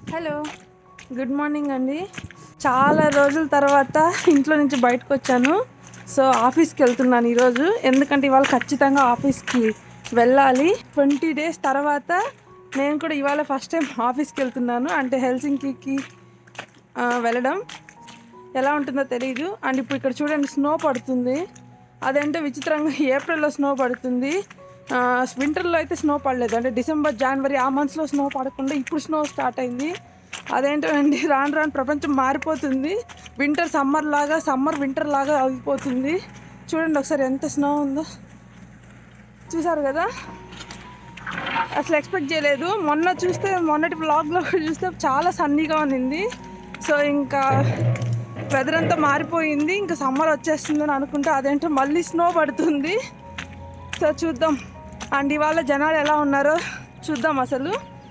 Hello good morning అండి చాలా రోజుల తర్వాత ఇంట్లో నుంచి బయటకు వచ్చాను సో ఆఫీస్కి వెళ్తున్నాను ఈరోజు ఎందుకంటే ఇవాళ ఖచ్చితంగా ఆఫీస్కి వెళ్ళాలి ట్వంటీ డేస్ తర్వాత నేను కూడా ఇవాళ ఫస్ట్ టైం ఆఫీస్కి వెళ్తున్నాను అంటే హెల్సింకికి ఆ, వెళ్ళడం ఎలా ఉంటుందో తెలియదు అండ్ ఇప్పుడు ఇక్కడ చూడండి స్నో పడుతుంది అదేంటో విచిత్రంగా ఏప్రిల్లో స్నో పడుతుంది ఆ, వింటర్లో అయితే స్నో పడలేదు అంటే డిసెంబర్ జనవరి ఆ మంత్స్లో స్నో పడకుండా ఇప్పుడు స్నో స్టార్ట్ అయింది అదేంటో అండి రాను రాను ప్రపంచం మారిపోతుంది వింటర్ సమ్మర్ లాగా సమ్మర్ వింటర్ లాగా అయిపోతుంది చూడండి ఒకసారి ఎంత స్నో ఉందో చూసారు కదా అసలు ఎక్స్పెక్ట్ చేయలేదు మొన్న చూస్తే మొన్నటి వ్లాగ్లో చూస్తే చాలా సన్నీగా ఉన్నింది సో ఇంకా వెదర్ అంతా మారిపోయింది ఇంకా సమ్మర్ వచ్చేస్తుందని అనుకుంటే అదేంటో మళ్ళీ స్నో పడుతుంది సో చూద్దాం అండ్ ఇవాళ జనాలు ఎలా ఉన్నారో చూద్దాం అసలు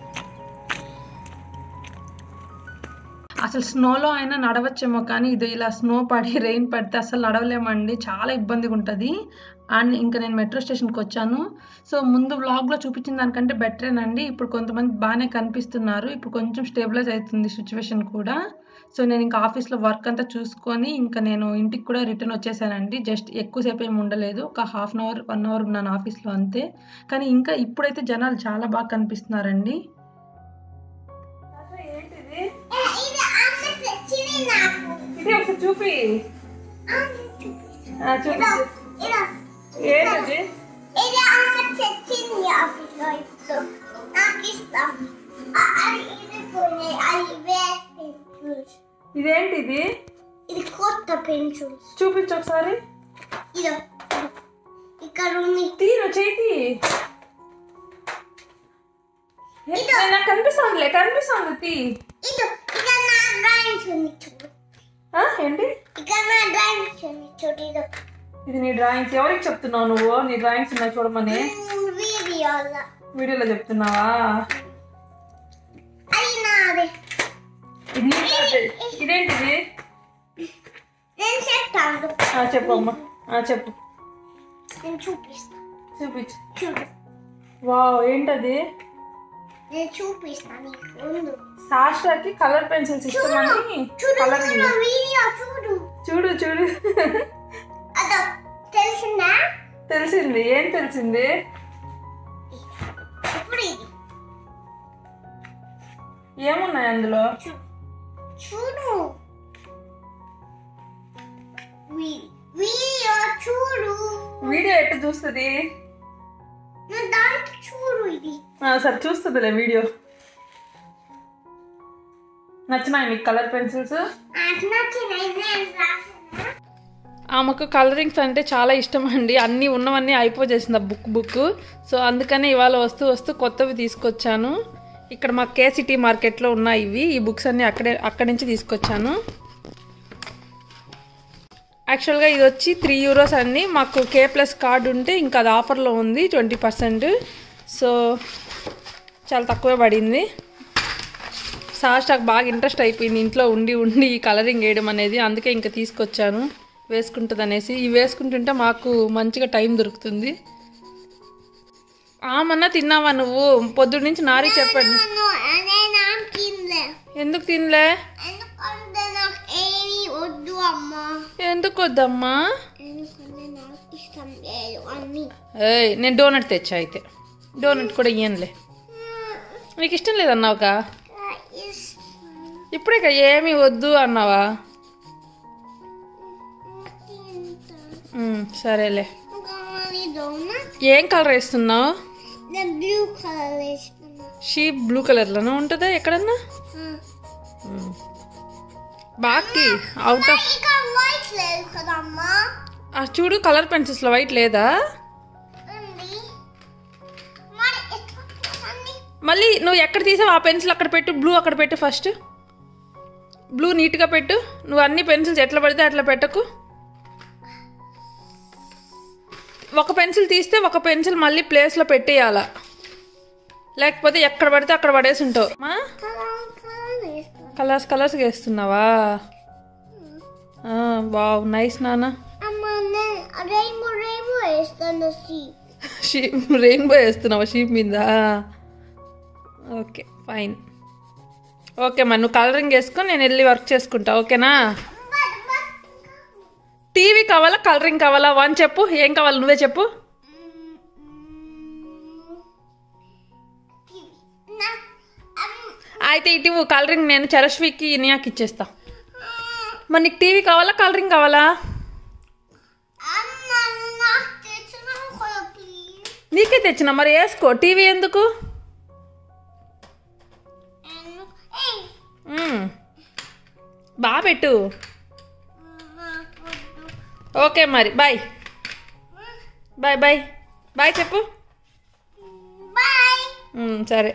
అసలు స్నోలో అయినా నడవచ్చేమో కానీ ఇది ఇలా స్నో పడి రెయిన్ పడితే అసలు నడవలేమండి చాలా ఇబ్బందిగా ఉంటుంది అండ్ ఇంకా నేను మెట్రో స్టేషన్కి వచ్చాను సో ముందు వ్లాగ్లో చూపించిన దానికంటే బెటరేనండి ఇప్పుడు కొంతమంది బాగానే కనిపిస్తున్నారు ఇప్పుడు కొంచెం స్టేబిలైజ్ అవుతుంది సిచ్యువేషన్ కూడా సో నేను ఇంకా ఆఫీస్లో వర్క్ అంతా చూసుకొని ఇంకా నేను ఇంటికి కూడా రిటర్న్ వచ్చేసానండి జస్ట్ ఎక్కువసేపు ఏమి ఉండలేదు ఒక half an hour one hour ఉన్నాను ఆఫీస్లో అంతే కానీ ఇంకా ఇప్పుడైతే జనాలు చాలా బాగా కనిపిస్తున్నారండి ఏంటిది ఇది అమ్మ తెచ్చింది నాకు ఇది ఒకసారి చూపి ఆ, చూపి ఇలా ఏంటది ఇది అమ్మ తెచ్చింది ఆఫీస్లో ఇప్పుడు నాకు ఇష్టం అ- అది ఇది కొన్ని అది వేస్ట్ పెన్సిల్స్ ఇదేంటిది ఇది కొత్త పెన్సిల్స్ చూపించు ఒకసారి ఇదో ఇక్కడ ఉంది తీరు చేతి నాకు కనిపిస్తుందిలే కనిపిస్తుంది తీ ఇదో ఇక్కడ నా డ్రాయింగ్స్ ఉంది చూడు ఆ, ఏంటి ఇక్కడ నా డ్రాయింగ్స్ ఉంది చూడు ఇదో ఇది నీ డ్రాయింగ్స్ ఎవరికి చెప్తున్నావు నువ్వు నీ డ్రాయింగ్స్ ఉన్నాయి చూడమని వీడియోలో వీడియోలో చెప్తున్నావా అది నాది ఇది నీ కాదు. ఇదేంటిది నేను చెప్తాను ఆ, చెప్పు అమ్మా ఆ, చెప్పు నేను చూపిస్తాను చూపించు చూడు వావ్ ఏంటది నేను చూపిస్తాను నీకు ముందు సాస్ట్రాకి కలర్ పెన్సిల్స్ ఇష్టమని చూడు కలరింగ్ చూడు వీడియో చూడు చూడు చూడు అదో తెలిసిందా తెలిసింది ఏం తెలిసింది ఇప్పుడు ఇది ఏమున్నాయి అందులో చూ- చూడు వీ- వీడియో చూడు వీడియో ఎట్టు చూస్తుంది నా దానికి చూడు ఇది ఆ, సరే చూస్తుందిలే వీడియో నచ్చినాయి మీకు కలర్ పెన్సిల్స్ నాకు నచ్చినాయి నేను రాసిన ఆమెకు కలరింగ్స్ అంటే చాలా ఇష్టం అండి అన్నీ ఉన్నవన్నీ అయిపోచేసింది ఆ బుక్ బుక్ సో అందుకనే ఇవాళ వస్తూ వస్తూ కొత్తవి తీసుకొచ్చాను ఇక్కడ మా కే సిటీ మార్కెట్లో ఉన్నాయి ఇవి ఈ బుక్స్ అన్నీ అక్కడే అక్కడి నుంచి తీసుకొచ్చాను యాక్చువల్గా ఇది వచ్చి త్రీ యూరోస్ అండి మాకు కే ప్లస్ కార్డు ఉంటే ఇంకా అది ఆఫర్లో ఉంది ట్వంటీ పర్సెంట్ సో చాలా తక్కువే పడింది సాస్టాక్ బాగా ఇంట్రెస్ట్ అయిపోయింది ఇంట్లో ఉండి ఉండి ఈ కలరింగ్ వేయడం అనేది అందుకే ఇంకా తీసుకొచ్చాను వేసుకుంటుంది అనేసి ఇవి వేసుకుంటుంటే మాకు మంచిగా టైం దొరుకుతుంది ఆమన్నా తిన్నావా నువ్వు పొద్దున్న నుంచి నారి చెప్పాడు అదే నాకు తినలే ఎందుకు తినలే ఎందుకంటే నాకు ఏమి వద్దు అమ్మా ఎందుకు వద్దమ్మా ఎందుకంటే నాకు ఇష్టం లేదు అన్ని ఏయ్ నేను డోనట్ తెచ్చా అయితే డోనట్ కూడా ఇయ్యనులే నీకు ఇష్టం లేదన్నావుకా ఇప్పుడే ఇక ఏమీ వద్దు అన్నావా ఉమ్, సరేలే ఏం కలర్ వేస్తున్నావు బ్లూ కలర్ వేస్తున్నా షీప్ బ్లూ కలర్లోనే ఉంటుందా ఎక్కడన్నా బాకి అవుట్ ఆఫ్ ఇక్కడ వైట్ లేదు కదమ్మా చూడు కలర్ పెన్సిల్స్లో వైట్ లేదా ఉంది మరి ఎట్లా అన్ని మళ్ళీ నువ్వు ఎక్కడ తీసావు ఆ పెన్సిల్ అక్కడ పెట్టు బ్లూ అక్కడ పెట్టు ఫస్ట్ బ్లూ నీట్గా పెట్టు నువ్వు అన్ని పెన్సిల్స్ ఎట్లా పడితే అట్లా పెట్టకు ఒక పెన్సిల్ తీస్తే ఒక పెన్సిల్ మళ్ళీ ప్లేస్లో పెట్టేయాల లేకపోతే ఎక్కడ పడితే అక్కడ పడేసి ఉంటావు మా కలర్ కలర్ వేస్తున్నా కలర్స్ కలర్స్ వేస్తున్నావా బావ్ నైస్ నాన్న అమ్మ నేను రెయిన్బో రెయిన్బో వేస్తాను సి షీప్ రెయిన్బో వేస్తున్నావా షీప్ మీద ఓకే ఫైన్ ఓకే మరి నువ్వు కలరింగ్ వేసుకొని నేను వెళ్ళి వర్క్ చేసుకుంటా ఓకేనా టీవీ కావాలా కలరింగ్ కావాలా వన్ చెప్పు ఏం కావాలి నువ్వే చెప్పు అయితే ఇటు కలరింగ్ నేను చరస్వికి ఇనియాకి ఇచ్చేస్తా మరి నీకు టీవీ కావాలా కలరింగ్ కావాలా నీకే తెచ్చిన మరి వేసుకో టీవీ ఎందుకు మ్మ్. బాగా పెట్టు ఓకే మరి బాయ్ బాయ్ బాయ్ బాయ్ చెప్పు మ్మ్, సరే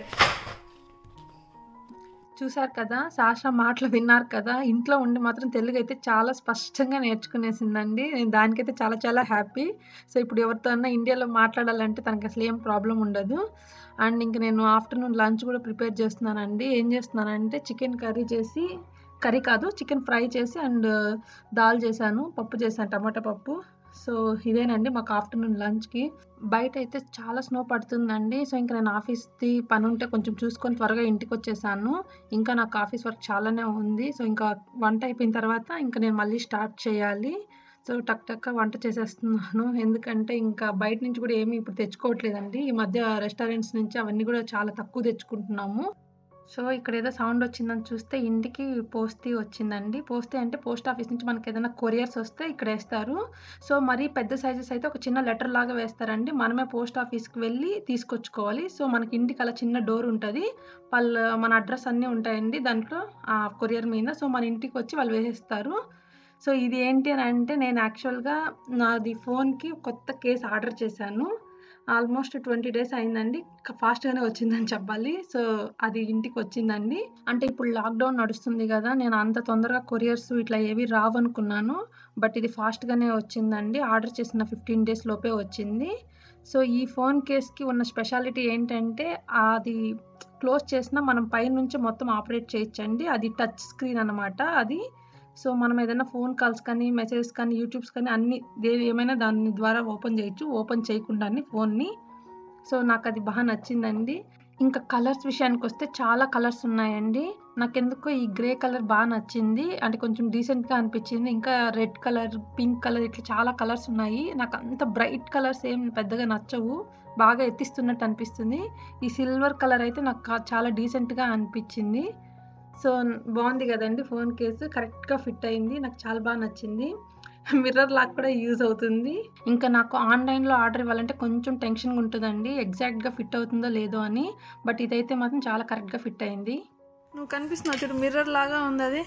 చూసారు కదా సాషా మాటలు విన్నారు కదా ఇంట్లో ఉండి మాత్రం తెలుగు అయితే చాలా స్పష్టంగా నేర్చుకునేసిందండి నేను దానికైతే చాలా చాలా హ్యాపీ సో ఇప్పుడు ఎవరితో అన్నా ఇండియాలో మాట్లాడాలంటే తనకి అసలు ఏం ప్రాబ్లం ఉండదు అండ్ ఇంక నేను ఆఫ్టర్నూన్ లంచ్ కూడా ప్రిపేర్ చేస్తున్నానండి ఏం చేస్తున్నానంటే చికెన్ కర్రీ చేసి కర్రీ కాదు చికెన్ ఫ్రై చేసి అండ్ దాల్ చేశాను పప్పు చేశాను టమాటా పప్పు సో ఇదేనండి మాకు ఆఫ్టర్నూన్ లంచ్కి బయట అయితే చాలా స్నో పడుతుందండి సో ఇంకా నేను ఆఫీస్ది పని ఉంటే కొంచెం చూసుకొని త్వరగా ఇంటికి వచ్చేసాను ఇంకా నాకు ఆఫీస్ వర్క్ చాలానే ఉంది సో ఇంకా వంట అయిపోయిన తర్వాత ఇంకా నేను మళ్ళీ స్టార్ట్ చేయాలి సో టక్ టక్ వంట చేసేస్తున్నాను ఎందుకంటే ఇంకా బయట నుంచి కూడా ఏమీ ఇప్పుడు తెచ్చుకోవట్లేదండి ఈ మధ్య రెస్టారెంట్స్ నుంచి అవన్నీ కూడా చాలా తక్కువ తెచ్చుకుంటున్నాము సో ఇక్కడ ఏదో సౌండ్ వచ్చిందని చూస్తే ఇంటికి పోస్టీ వచ్చిందండి పోస్టీ అంటే పోస్ట్ ఆఫీస్ నుంచి మనకి ఏదైనా కొరియర్స్ వస్తే ఇక్కడ వేస్తారు సో మరీ పెద్ద సైజెస్ అయితే ఒక చిన్న లెటర్ లాగా వేస్తారండి మనమే పోస్ట్ ఆఫీస్కి వెళ్ళి తీసుకొచ్చుకోవాలి సో మనకి ఇంటికి అలా చిన్న డోర్ ఉంటుంది వాళ్ళ మన అడ్రస్ అన్నీ ఉంటాయండి దాంట్లో ఆ కొరియర్ మీద సో మన ఇంటికి వచ్చి వాళ్ళు వేసేస్తారు సో ఇది ఏంటి అని అంటే నేను యాక్చువల్గా నాది ఫోన్కి కొత్త కేస్ ఆర్డర్ చేశాను ఆల్మోస్ట్ ట్వంటీ డేస్ అయిందండి ఫాస్ట్గానే వచ్చిందని చెప్పాలి సో అది ఇంటికి వచ్చిందండి అంటే ఇప్పుడు లాక్డౌన్ నడుస్తుంది కదా నేను అంత తొందరగా కొరియర్స్ ఇట్లా ఏవి రావనుకున్నాను బట్ ఇది ఫాస్ట్గానే వచ్చిందండి ఆర్డర్ చేసిన ఫిఫ్టీన్ డేస్ లోపే వచ్చింది సో ఈ ఫోన్ కేస్కి ఉన్న స్పెషాలిటీ ఏంటంటే అది క్లోజ్ చేసినా మనం పైనుంచి మొత్తం ఆపరేట్ చేయొచ్చండి అది టచ్ స్క్రీన్ అనమాట అది సో మనం ఏదైనా ఫోన్ కాల్స్ కానీ మెసేజెస్ కానీ యూట్యూబ్స్ కానీ అన్ని దే- ఏమైనా దాని ద్వారా ఓపెన్ చేయొచ్చు ఓపెన్ చేయకుండానే ఫోన్ని సో నాకు అది బాగా నచ్చిందండి ఇంకా కలర్స్ విషయానికి వస్తే చాలా కలర్స్ ఉన్నాయండి నాకెందుకో ఈ గ్రే కలర్ బాగా నచ్చింది అంటే కొంచెం డీసెంట్గా అనిపించింది ఇంకా రెడ్ కలర్ పింక్ కలర్ ఇట్లా చాలా కలర్స్ ఉన్నాయి నాకు అంత బ్రైట్ కలర్స్ ఏం పెద్దగా నచ్చవు బాగా ఎత్తిస్తున్నట్టు అనిపిస్తుంది ఈ సిల్వర్ కలర్ అయితే నాకు కా- చాలా డీసెంట్గా అనిపించింది సో బాగుంది కదండి ఫోన్ కేసు కరెక్ట్గా ఫిట్ అయింది నాకు చాలా బాగా నచ్చింది మిర్రర్ లాక్ కూడా యూజ్ అవుతుంది ఇంకా నాకు ఆన్లైన్లో ఆర్డర్ ఇవ్వాలంటే కొంచెం టెన్షన్గా ఉంటుందండి ఎగ్జాక్ట్గా ఫిట్ అవుతుందో లేదో అని బట్ ఇదైతే మాత్రం చాలా కరెక్ట్గా ఫిట్ అయింది నువ్వు కనిపిస్తున్నావు చూడు మిర్రర్ లాగా ఉంది అది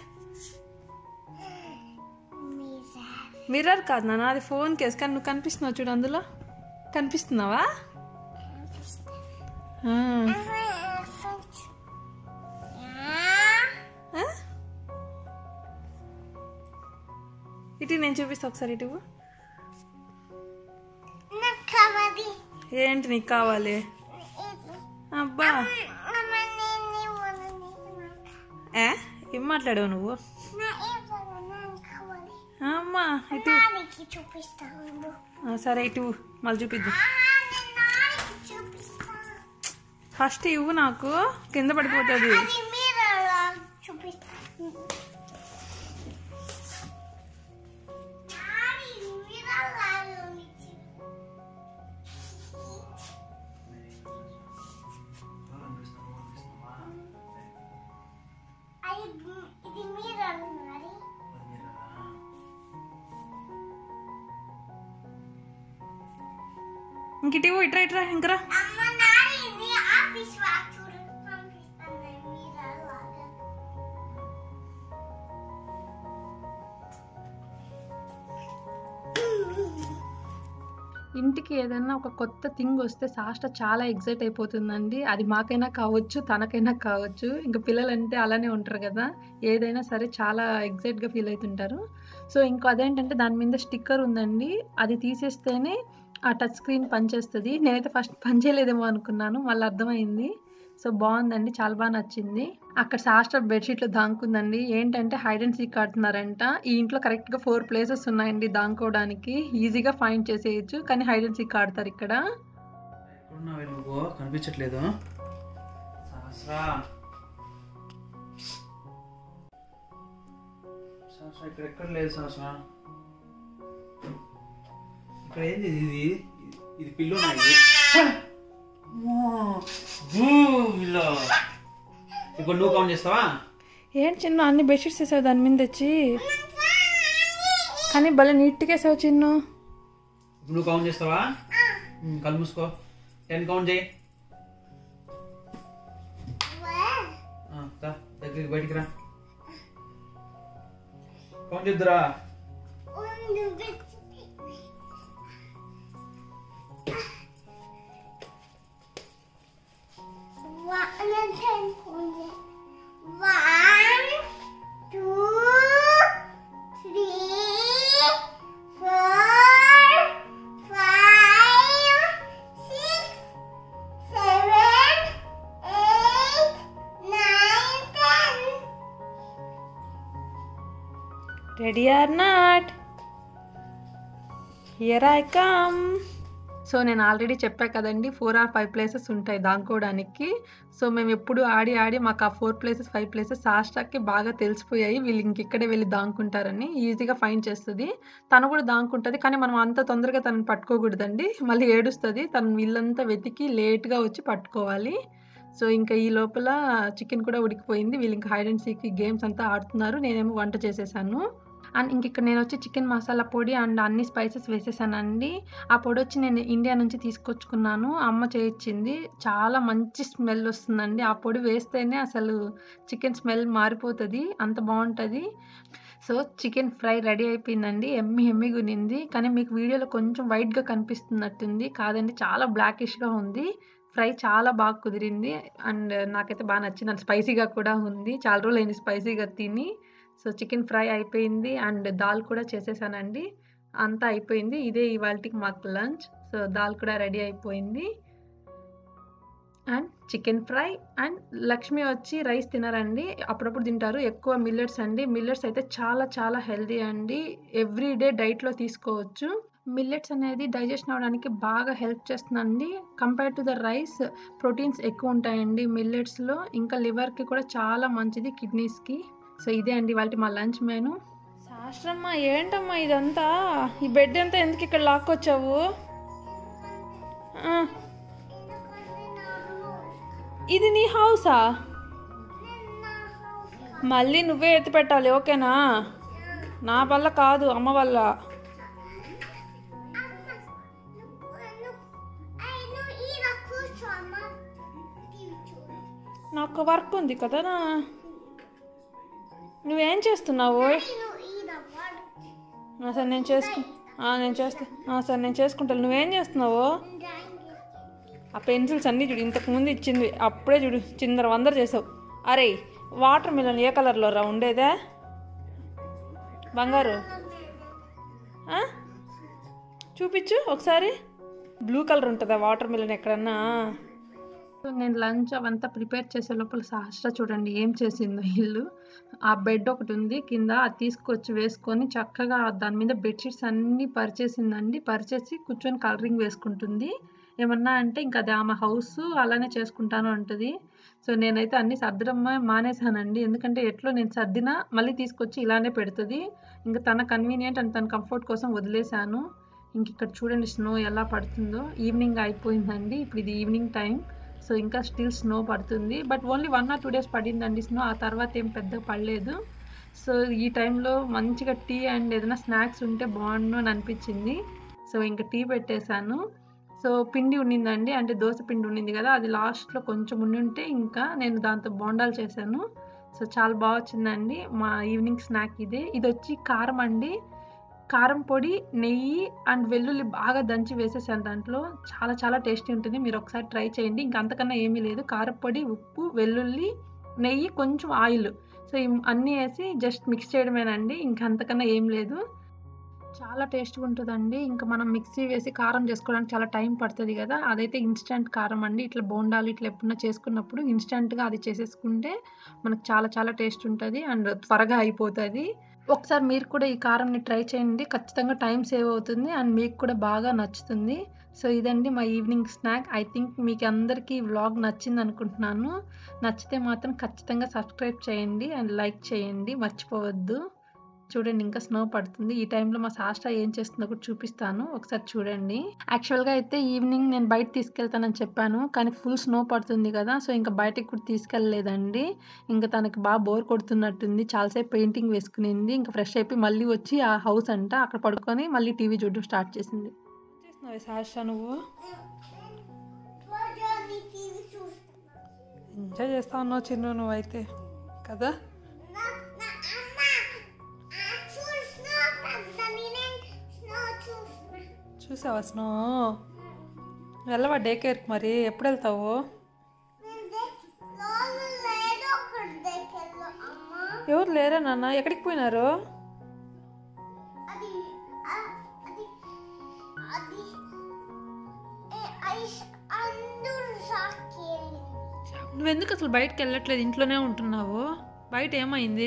మిర్రర్ కాదు నాన్న అది ఫోన్ కేసు కానీ నువ్వు కనిపిస్తున్నావు చూడు అందులో కనిపిస్తున్నావా ఆ. ఆ? ఇటు నేను చూపిస్తా ఒకసారి ఇటు నాకు కావాలి ఏంటి నీకు కావాలి అబ్బా అమ్మ నేను ఇవ్వను నీకు ఏ ఏం మాట్లాడావు నువ్వు నా ఇవ్వను నాకు కావాలి అమ్మా ఇటు నానికి చూపిస్తాను ఆ, సరే ఇటు మళ్ళీ చూపిద్దాం నేను నానికి చూపిస్తాను ఫస్ట్ ఇవ్వు నాకు కింద పడిపోతుంది అది మీరు అలా చూపిస్తాను నాని మీరు అలా చూపించు. అది ఇది మీరు అన్నారు ఇంక ఇటు ఇవ్వు, ఇట్రా ఇట్రా ఇంకరా అమ్మ నాని ఇది ఆఫీస్ వాక్ చూడు పంపిస్తాను మీరు అలాగా ఇంటికి ఏదైనా ఒక కొత్త థింగ్ వస్తే సాష్ట చాలా ఎగ్జైట్ అయిపోతుందండి అది మాకైనా కావచ్చు తనకైనా కావచ్చు ఇంకా పిల్లలంటే అలానే ఉంటారు కదా ఏదైనా సరే చాలా ఎగ్జైట్గా ఫీల్ అవుతుంటారు సో ఇంకో అదేంటంటే దాని మీద స్టిక్కర్ ఉందండి అది తీసేస్తేనే ఆ టచ్ స్క్రీన్ పనిచేస్తుంది నేనైతే ఫస్ట్ పనిచేయలేదేమో అనుకున్నాను మళ్ళీ అర్థమైంది సో బాగుందండి చాలా బాగా నచ్చింది అక్కడ శాస్త్ర బెడ్షీట్లో దాంకుందండి ఏంటంటే హైడ్ అండ్ సీక్ ఆడుతున్నారంట ఈ ఇంట్లో కరెక్ట్గా ఫోర్ ప్లేసెస్ ఉన్నాయండి దాంకోవడానికి ఈజీగా ఫైండ్ చేసేయచ్చు కానీ హైడ్ అండ్ సీక్ ఆడతారు ఇక్కడ ఎక్కడున్నావే నువ్వు కనిపించట్లేదు సహస్రా సాసా ఇక్కడ ఎక్కడ లేదు సాసా ఇక్కడ ఏంది ఇది ఇది ఇది పిల్లు నాది ఇప్పుడు నువ్వు కౌంట్ చేస్తావా ఏంటి చిన్న అన్ని బెడ్షీట్స్ వేసావు దాని మీద తెచ్చి కానీ భలే నీట్గా వేసావు చిన్ను ఇప్పుడు నువ్వు కౌంట్ చేస్తావా ఉమ్, కళ్ళు మూసుకో టెన్ కౌంట్ చేయి Where? ఆ, రా, దగ్గరికి బయటికి రా కౌంట్ చేద్దురా On the bed. One and ten point. One, two, three, four, five, six, seven, eight, nine, ten. Ready or not here I come so నేను ఆల్రెడీ చెప్పా కదండి ఫోర్ ఆర్ ఫైవ్ ప్లేసెస్ ఉంటాయి దానుకోవడానికి సో మేము ఎప్పుడు ఆడి ఆడి మాకు ఆ ఫోర్ ప్లేసెస్ ఫైవ్ ప్లేసెస్ సాస్టాకి బాగా తెలిసిపోయాయి వీళ్ళు ఇంక ఇక్కడే వెళ్ళి దాంకుంటారని ఈజీగా ఫైండ్ చేస్తుంది తను కూడా దాంకుంటుంది కానీ మనం అంత తొందరగా తనని పట్టుకోకూడదండి మళ్ళీ ఏడుస్తుంది తను వీళ్ళంతా వెతికి లేట్గా వచ్చి పట్టుకోవాలి సో ఇంకా ఈ లోపల చికెన్ కూడా ఉడికిపోయింది వీళ్ళు ఇంకా హైడ్ అండ్ సీక్ గేమ్స్ అంతా ఆడుతున్నారు నేనేమో వంట చేసేసాను అండ్ ఇంక ఇక్కడ నేను వచ్చి చికెన్ మసాలా పొడి అండ్ అన్ని స్పైసెస్ వేసేసానండి ఆ పొడి వచ్చి నేను ఇండియా నుంచి తీసుకొచ్చుకున్నాను అమ్మ చేయించింది చాలా మంచి స్మెల్ వస్తుందండి ఆ పొడి వేస్తేనే అసలు చికెన్ స్మెల్ మారిపోతుంది అంత బాగుంటుంది సో చికెన్ ఫ్రై రెడీ అయిపోయిందండి ఎమ్మి ఎమ్మిగా ఉన్నింది కానీ మీకు వీడియోలో కొంచెం వైట్గా కనిపిస్తున్నట్టుంది కాదండి చాలా బ్లాకిష్గా ఉంది ఫ్రై చాలా బాగా కుదిరింది అండ్ నాకైతే బాగా నచ్చింది స్పైసీగా కూడా ఉంది చాలా రోజులు అయింది స్పైసీగా తిని సో చికెన్ ఫ్రై అయిపోయింది అండ్ దాల్ కూడా చేసేసానండి అంతా అయిపోయింది ఇదే ఇవాళకి మాకు లంచ్ సో దాల్ కూడా రెడీ అయిపోయింది and chicken fry and Lakshmi వచ్చి రైస్ తినరండి అప్పుడప్పుడు తింటారు ఎక్కువ మిల్లెట్స్ అండి మిల్లెట్స్ అయితే చాలా చాలా హెల్దీ అండి ఎవ్రీ డే డైట్లో తీసుకోవచ్చు మిల్లెట్స్ అనేది డైజెషన్ అవ్వడానికి బాగా హెల్ప్ చేస్తుందండి compare to the rice proteins ఎక్కువ ఉంటాయండి మిల్లెట్స్లో ఇంకా లివర్కి కూడా చాలా మంచిది కిడ్నీస్కి సో ఇదే అండి వాళ్ళకి మా లంచ్ మెను శాస్త్రమ్మ ఏంటమ్మా ఇదంతా ఈ బెడ్ అంతా ఎందుకు ఇక్కడ లాక్కొచ్చావు ఆ, ఇది నీ హౌసా మళ్ళీ నువ్వే ఎత్తి పెట్టాలి ఓకేనా నా వల్ల కాదు అమ్మ వల్ల నాకు వర్క్ ఉంది కదా నా నువ్వేం చేస్తున్నావు ఆ, సరే నేను చేసుకు ఆ, నేను చేస్తా ఆ, సరే నేను చేసుకుంటాను నువ్వేం చేస్తున్నావు ఆ పెన్సిల్స్ అన్నీ చూడు ఇంతకు ముందు ఇచ్చింది అప్పుడే చూడు చిందర వందర చేసావు అరే వాటర్ మిలన్ ఏ కలర్లో రా ఉండేదే బంగారు ఆ? చూపించు ఒకసారి బ్లూ కలర్ ఉంటుందా వాటర్ మిలన్ ఎక్కడన్నా సో నేను లంచ్ అవంతా ప్రిపేర్ చేసే లోపల సహస్ర చూడండి ఏం చేసిందో ఇల్లు ఆ బెడ్ ఒకటి ఉంది కింద అది తీసుకొచ్చి వేసుకొని చక్కగా దాని మీద బెడ్షీట్స్ అన్నీ పరిచేసిందండి పరిచేసి కూర్చొని కలరింగ్ వేసుకుంటుంది ఏమన్నా అంటే ఇంకా అది ఆమె హౌస్ అలానే చేసుకుంటాను అంటుంది సో నేనైతే అన్ని సర్దడం మానేశానండి ఎందుకంటే ఎట్లో నేను సర్దినా మళ్ళీ తీసుకొచ్చి ఇలానే పెడుతుంది ఇంకా తన కన్వీనియంట్ అండ్ తన కంఫర్ట్ కోసం వదిలేశాను ఇంక ఇక్కడ చూడండి స్నో ఎలా పడుతుందో ఈవినింగ్ అయిపోయిందండి ఇప్పుడు ఇది ఈవినింగ్ టైం సో ఇంకా స్టిల్ స్నో పడుతుంది but only one or two days పడిందండి స్నో ఆ తర్వాత ఏం పెద్దగా పడలేదు సో ఈ టైంలో మంచిగా టీ అండ్ ఏదైనా స్నాక్స్ ఉంటే బాగుండు అని అనిపించింది సో ఇంకా టీ పెట్టేశాను సో పిండి ఉండిందండి అంటే దోశ పిండి ఉండింది కదా అది లాస్ట్లో కొంచెం ఉండి ఉంటే ఇంకా నేను దాంతో బోండాలు చేశాను సో చాలా బాగా వచ్చిందండి మా ఈవినింగ్ స్నాక్ ఇదే ఇది వచ్చి కారం అండి కారం పొడి నెయ్యి అండ్ వెల్లుల్లి బాగా దంచి వేసేసాను దాంట్లో చాలా చాలా టేస్టీ ఉంటుంది మీరు ఒకసారి ట్రై చేయండి ఇంకా అంతకన్నా ఏమీ లేదు కారం పొడి ఉప్పు వెల్లుల్లి నెయ్యి కొంచెం ఆయిల్ సో ఈ అన్నీ వేసి జస్ట్ మిక్స్ చేయడమేనండి ఇంకా అంతకన్నా ఏం లేదు చాలా టేస్ట్గా ఉంటుందండి ఇంకా మనం మిక్సీ వేసి కారం చేసుకోవడానికి చాలా టైం పడుతుంది కదా అదైతే ఇన్స్టెంట్ కారం అండి ఇట్లా బోండాలు ఇట్లా ఎప్పుడన్నా చేసుకున్నప్పుడు ఇన్స్టెంట్గా అది చేసేసుకుంటే మనకు చాలా చాలా టేస్ట్ ఉంటుంది అండ్ త్వరగా అయిపోతుంది ఒకసారి మీరు కూడా ఈ కారంని ట్రై చేయండి ఖచ్చితంగా టైం సేవ్ అవుతుంది అండ్ మీకు కూడా బాగా నచ్చుతుంది సో ఇదండి మా ఈవినింగ్ స్నాక్ ఐ థింక్ మీకు అందరికీ వ్లాగ్ నచ్చింది అనుకుంటున్నాను నచ్చితే మాత్రం ఖచ్చితంగా సబ్స్క్రైబ్ చేయండి అండ్ లైక్ చేయండి మర్చిపోవద్దు చూడండి ఇంకా స్నో పడుతుంది ఈ టైంలో మా సాస్టా ఏం చేస్తుందో కూడా చూపిస్తాను ఒకసారి చూడండి యాక్చువల్గా అయితే ఈవినింగ్ నేను బయట తీసుకెళ్తానని చెప్పాను కానీ ఫుల్ స్నో పడుతుంది కదా సో ఇంకా బయటకు కూడా తీసుకెళ్ళలేదండి ఇంకా తనకి బాగా బోర్ కొడుతున్నట్టుంది చాలాసేపు పెయింటింగ్ వేసుకునింది ఇంకా ఫ్రెష్ అయిపోయి మళ్ళీ వచ్చి ఆ హౌస్ అంట అక్కడ పడుకొని మళ్ళీ టీవీ చూడడం స్టార్ట్ చేసింది చేస్తున్నావు సాస్టా నువ్వు రోజు అది టీవీ చూస్తున్నా ఎంజాయ్ చేస్తా ఉన్నావు చిన్న నువ్వైతే కదా నా నా అమ్మ ఆ చూస్తున్నా పెద్ద నేనే స్నో చూస్తున్నా చూసావా స్నో వెళ్ళవా డే కేర్కి మరి ఎప్పుడు వెళ్తావు నేను దేక్ లోలు లేదో ఒకటి దగ్గరలో అమ్మ ఎవరు లేరా నాన్న ఎక్కడికి పోయినారు అది ఆ- అది అది ఏ ఐస్ అందరూ షాక్కి వెళ్ళింది నువ్వెందుకు అసలు బయటకు వెళ్ళట్లేదు ఇంట్లోనే ఉంటున్నావు బయట ఏమైంది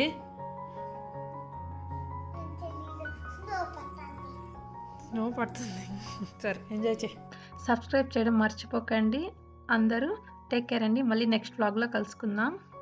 నేను తెలియదు స్నో పడుతుంది స్నో పడుతుంది సరే ఎంజాయ్ చేయి సబ్స్క్రైబ్ చేయడం మర్చిపోకండి అందరూ టేక్ కేర్ అండి మళ్ళీ నెక్స్ట్ వ్లాగ్లో కలుసుకుందాం